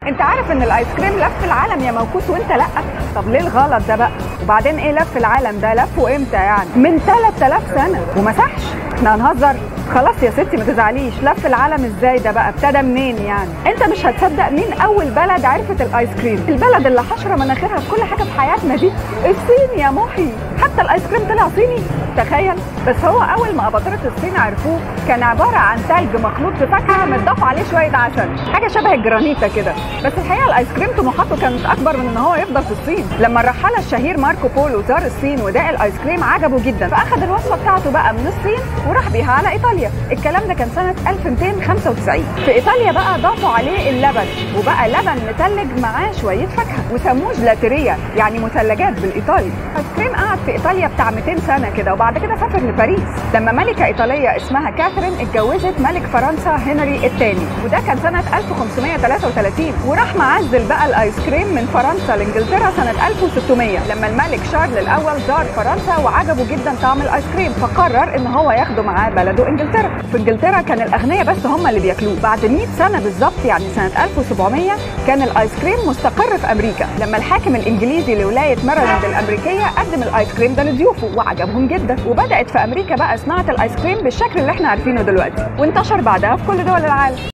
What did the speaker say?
انت عارف ان الايس كريم لف العالم يا موكوس وانت لا طب ليه الغلط ده بقى وبعدين ايه لف العالم ده لفه امتى يعني من 3000 سنه وما صحش احنا هنهزر خلاص يا ستي ما تزعليش لف العالم ازاي ده بقى ابتدى منين يعني انت مش هتصدق مين اول بلد عرفت الايس كريم البلد اللي حشره مناخيرها في كل حاجه في حياتنا دي الصين يا محي حتى الايس كريم طلع صيني تخيل بس هو اول ما اباطره الصين عرفوه كان عباره عن ثلج مخلوط بفاكهه متضاف عليه شويه عسل حاجه شبه الجرانيتا كده بس الحقيقه الايس كريم طموحاته كانت اكبر من ان هو يفضل في الصين لما الرحاله الشهير ماركو بولو زار الصين وداق الايس كريم عجبه جدا فاخذ الوصفه بتاعته بقى من الصين وراح بيها على ايطاليا الكلام ده كان سنه 1295 في ايطاليا بقى ضافوا عليه اللبن وبقى لبن متلج معاه شويه فاكهه وسموه جلاتيريا يعني مثلجات بالايطالي الايس كريم قعد في ايطاليا بتاع 200 سنه كده وبعد كده سافر لباريس لما ملكه ايطاليه اسمها كاثرين اتجوزت ملك فرنسا هنري الثاني وده كان سنه 1533 وراح معزل بقى الايس كريم من فرنسا لانجلترا سنه 1600 لما الملك شارل الاول زار فرنسا وعجبه جدا طعم الايس كريم فقرر ان هو ياخده معاه بلده انجلترا في انجلترا كان الاغنياء بس هم اللي بياكلوه بعد 100 سنه بالظبط يعني سنه 1700 كان الايس كريم مستقر في امريكا لما الحاكم الانجليزي لولايه ماريلاند الامريكيه قدم الايس كريم ده لضيوفه وعجبهم جدا وبدات في امريكا بقى صناعه الايس كريم بالشكل اللي احنا عارفينه دلوقتي وانتشر بعدها في كل دول العالم